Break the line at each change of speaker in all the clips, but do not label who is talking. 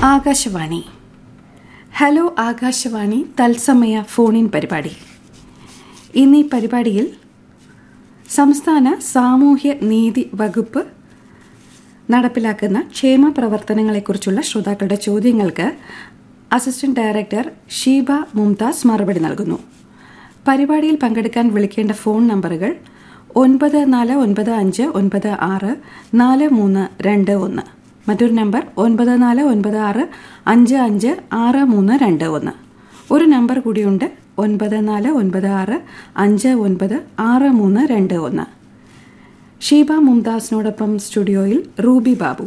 Akashvani hello Akashvani തത്സമയ ഫോണിൻ പരിപാടി ഇന്ന് ഈ പരിപാടിയിൽ സംസ്ഥാന സാമൂഹ്യ നീതി വകുപ്പ് നടപ്പിലാക്കുന്ന ക്ഷേമ പ്രവർത്തനങ്ങളെക്കുറിച്ചുള്ള ശ്രോതാക്കളുടെ ചോദ്യങ്ങൾക്ക് അസിസ്റ്റന്റ് ഡയറക്ടർ ഷീബ മുംതാസ് മറുപടി നൽകുന്നു പരിപാടിയിൽ പങ്കെടുക്കാൻ വിളിക്കേണ്ട ഫോൺ നമ്പറുകൾ ഒൻപത് നാല് ഒൻപത് അഞ്ച് ഒൻപത് ആറ് നാല് മൂന്ന് രണ്ട് ഒന്ന് മറ്റൊരു നമ്പർ ഒൻപത് നാല് ഒൻപത് ആറ് അഞ്ച് അഞ്ച് ആറ് മൂന്ന് രണ്ട് ഒന്ന് ഒരു നമ്പർ കൂടിയുണ്ട് ഒൻപത് നാല് ഒൻപത് ആറ് അഞ്ച് ഒൻപത് ആറ് മൂന്ന് രണ്ട് ഒന്ന് ഷീബ മുംതാസിനോടൊപ്പം സ്റ്റുഡിയോയിൽ റൂബി ബാബു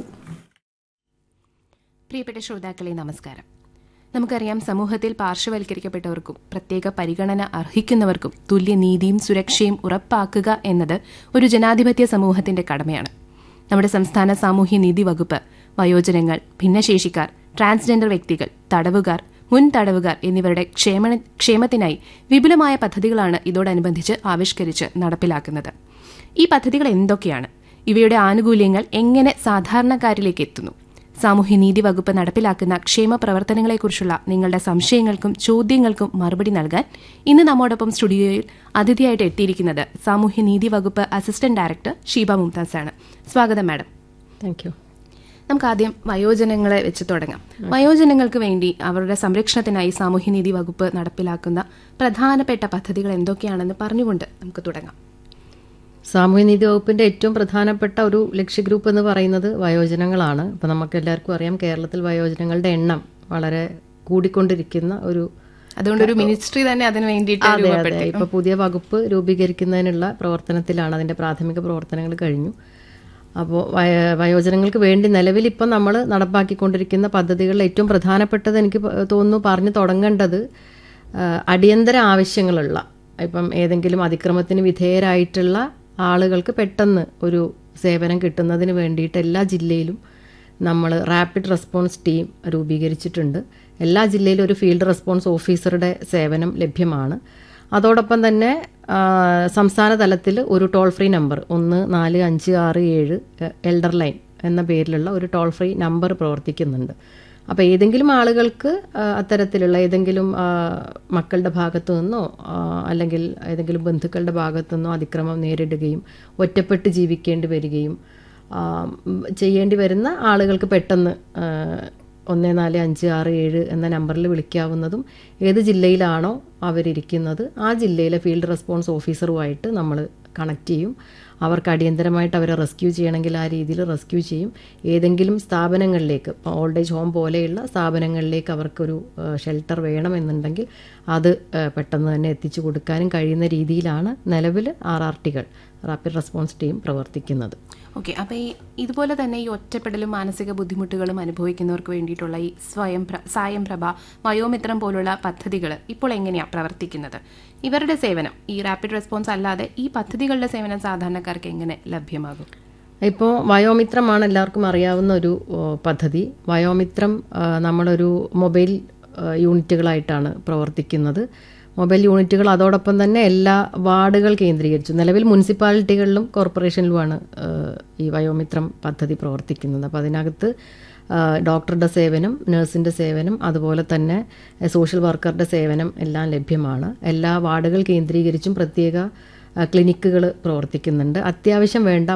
പ്രിയപ്പെട്ട ശ്രോതാക്കളെ നമസ്കാരം നമുക്കറിയാം സമൂഹത്തിൽ പാർശ്വവൽക്കരിക്കപ്പെട്ടവർക്കും പ്രത്യേക പരിഗണന അർഹിക്കുന്നവർക്കും തുല്യനീതിയും സുരക്ഷയും ഉറപ്പാക്കുക എന്നത് ഒരു ജനാധിപത്യ സമൂഹത്തിന്റെ കടമയാണ് നമ്മുടെ സംസ്ഥാന സാമൂഹ്യ നീതി വകുപ്പ് വയോജനങ്ങൾ ഭിന്നശേഷിക്കാർ ട്രാൻസ്ജെൻഡർ വ്യക്തികൾ തടവുകാർ മുൻ തടവുകാർ എന്നിവരുടെ ക്ഷേമ ക്ഷേമത്തിനായി വിപുലമായ പദ്ധതികളാണ് ഇതോടനുബന്ധിച്ച് ആവിഷ്കരിച്ച് നടപ്പിലാക്കുന്നത് ഈ പദ്ധതികൾ എന്തൊക്കെയാണ് ഇവയുടെ ആനുകൂല്യങ്ങൾ എങ്ങനെ സാധാരണക്കാരിലേക്ക് എത്തുന്നു സാമൂഹ്യനീതി വകുപ്പ് നടപ്പിലാക്കുന്ന ക്ഷേമ പ്രവർത്തനങ്ങളെക്കുറിച്ചുള്ള നിങ്ങളുടെ സംശയങ്ങൾക്കും ചോദ്യങ്ങൾക്കും മറുപടി നൽകാൻ ഇന്ന് നമ്മോടൊപ്പം സ്റ്റുഡിയോയിൽ അതിഥിയായിട്ട് എത്തിയിരിക്കുന്നത് സാമൂഹ്യനീതി വകുപ്പ് അസിസ്റ്റന്റ് ഡയറക്ടർ ഷീബ മുംതാസ് ആണ് സ്വാഗതം മാഡം
താങ്ക് യു
നമുക്ക് ആദ്യം വയോജനങ്ങളെ വെച്ച് തുടങ്ങാം വയോജനങ്ങൾക്ക് വേണ്ടി അവരുടെ സംരക്ഷണത്തിനായി സാമൂഹ്യനീതി വകുപ്പ് നടപ്പിലാക്കുന്ന പ്രധാനപ്പെട്ട പദ്ധതികൾ എന്തൊക്കെയാണെന്ന് പറഞ്ഞുകൊണ്ട് നമുക്ക് തുടങ്ങാം
സാമൂഹ്യനീതി വകുപ്പിന്റെ ഏറ്റവും പ്രധാനപ്പെട്ട ഒരു ലക്ഷ്യ ഗ്രൂപ്പ് എന്ന് പറയുന്നത് വയോജനങ്ങളാണ് ഇപ്പം നമുക്ക് എല്ലാവർക്കും അറിയാം കേരളത്തിൽ വയോജനങ്ങളുടെ എണ്ണം വളരെ കൂടിക്കൊണ്ടിരിക്കുന്ന ഒരു
അതുകൊണ്ട് ഒരു മിനിസ്ട്രി തന്നെ അതിന് വേണ്ടിയിട്ട്
അതെ അതെ
രൂപപ്പെട്ടു
ഇപ്പൊ പുതിയ വകുപ്പ് രൂപീകരിക്കുന്നതിനുള്ള പ്രവർത്തനത്തിലാണ് അതിന്റെ പ്രാഥമിക പ്രവർത്തനങ്ങൾ കഴിഞ്ഞു അപ്പോൾ വയോജനങ്ങൾക്ക് വേണ്ടി നിലവിൽ ഇപ്പം നമ്മൾ നടപ്പാക്കിക്കൊണ്ടിരിക്കുന്ന പദ്ധതികളിൽ ഏറ്റവും പ്രധാനപ്പെട്ടത് എനിക്ക് പ- തോന്നുന്നു പറഞ്ഞു തുടങ്ങേണ്ടത് ആ, അടിയന്തര ആവശ്യങ്ങളുള്ള ഇപ്പം ഏതെങ്കിലും അതിക്രമത്തിന് വിധേയരായിട്ടുള്ള ആളുകൾക്ക് പെട്ടെന്ന് ഒരു സേവനം കിട്ടുന്നതിന് വേണ്ടിയിട്ട് എല്ലാ ജില്ലയിലും നമ്മൾ റാപ്പിഡ് റെസ്പോൺസ് ടീം രൂപീകരിച്ചിട്ടുണ്ട് എല്ലാ ജില്ലയിലും ഒരു ഫീൽഡ് റെസ്പോൺസ് ഓഫീസറുടെ സേവനം ലഭ്യമാണ് അതോടൊപ്പം തന്നെ ആ, സംസ്ഥാന തലത്തിൽ ഒരു ടോൾ ഫ്രീ നമ്പർ ഒന്ന് നാല് അഞ്ച് ആറ് ഏഴ് എൽഡർ ലൈൻ എന്ന പേരിലുള്ള ഒരു ടോൾ ഫ്രീ നമ്പർ പ്രവർത്തിക്കുന്നുണ്ട് അപ്പോൾ ഏതെങ്കിലും ആളുകൾക്ക് ആ, അത്തരത്തിലുള്ള ഏതെങ്കിലും ആ, മക്കളുടെ ഭാഗത്തു നിന്നോ ആ, അല്ലെങ്കിൽ ഏതെങ്കിലും ബന്ധുക്കളുടെ ഭാഗത്തു നിന്നോ അതിക്രമം നേരിടുകയും ഒറ്റപ്പെട്ട് ജീവിക്കേണ്ടി വരികയും ആ, ഉം, ചെയ്യേണ്ടി വരുന്ന ആളുകൾക്ക് പെട്ടെന്ന് ആ, ഒന്ന് നാല് അഞ്ച് ആറ് ഏഴ് എന്ന നമ്പറിൽ വിളിക്കാവുന്നതും ഏത് ജില്ലയിലാണോ അവരിയ്ക്കുന്നത് ആ ജില്ലയിലെ ഫീൽഡ് റെസ്പോൺസ് ഓഫീസറുമായിട്ട് നമ്മൾ കണക്ട് ചെയ്യും അവർക്ക് അടിയന്തരമായിട്ട് അവരെ റെസ്ക്യൂ ചെയ്യണമെങ്കിൽ ആ രീതിയിൽ റെസ്ക്യൂ ചെയ്യും ഏതെങ്കിലും സ്ഥാപനങ്ങളിലേക്ക് ഇപ്പോൾ ഓൾഡ് ഏജ് ഹോം പോലെയുള്ള സ്ഥാപനങ്ങളിലേക്ക് അവർക്കൊരു ഷെൽട്ടർ വേണമെന്നുണ്ടെങ്കിൽ അത് ആ, പെട്ടെന്ന് തന്നെ എത്തിച്ചു കൊടുക്കാനും കഴിയുന്ന രീതിയിലാണ് നിലവിൽ ആർ ആർ ടികൾ റാപ്പിഡ് റെസ്പോൺസ് ടീം പ്രവർത്തിക്കുന്നത്
ഓക്കെ അപ്പൊ ഈ ഇതുപോലെ തന്നെ ഈ ഒറ്റപ്പെടലും മാനസിക ബുദ്ധിമുട്ടുകളും അനുഭവിക്കുന്നവർക്ക് വേണ്ടിയിട്ടുള്ള ഈ സ്വയം പ്ര- സായം പ്രഭ വയോമിത്രം പോലുള്ള പദ്ധതികൾ ഇപ്പോൾ എങ്ങനെയാണ് പ്രവർത്തിക്കുന്നത് ഇവരുടെ സേവനം ഈ റാപ്പിഡ് റെസ്പോൺസ് അല്ലാതെ ഈ പദ്ധതികളുടെ സേവനം സാധാരണക്കാർക്ക് എങ്ങനെ ലഭ്യമാകും
ഇപ്പോൾ വയോമിത്രമാണ് എല്ലാവർക്കും അറിയാവുന്ന ഒരു ഓ, പദ്ധതി വയോമിത്രം ആ, നമ്മളൊരു മൊബൈൽ ആ, യൂണിറ്റുകളായിട്ടാണ് പ്രവർത്തിക്കുന്നത് മൊബൈൽ യൂണിറ്റുകൾ അതോടൊപ്പം തന്നെ എല്ലാ വാർഡുകൾ കേന്ദ്രീകരിച്ചു നിലവിൽ മുനിസിപ്പാലിറ്റികളിലും കോർപ്പറേഷനിലുമാണ് ആ, ഈ വയോമിത്രം പദ്ധതി പ്രവർത്തിക്കുന്നത് അപ്പോൾ അതിനകത്ത് ആ, ഡോക്ടറുടെ സേവനം നഴ്സിൻ്റെ സേവനം അതുപോലെ തന്നെ എ, സോഷ്യൽ വർക്കറുടെ സേവനം എല്ലാം ലഭ്യമാണ് എല്ലാ വാർഡുകൾ കേന്ദ്രീകരിച്ചും പ്രത്യേക ക്ലിനിക്കുകൾ പ്രവർത്തിക്കുന്നുണ്ട് അത്യാവശ്യം വേണ്ട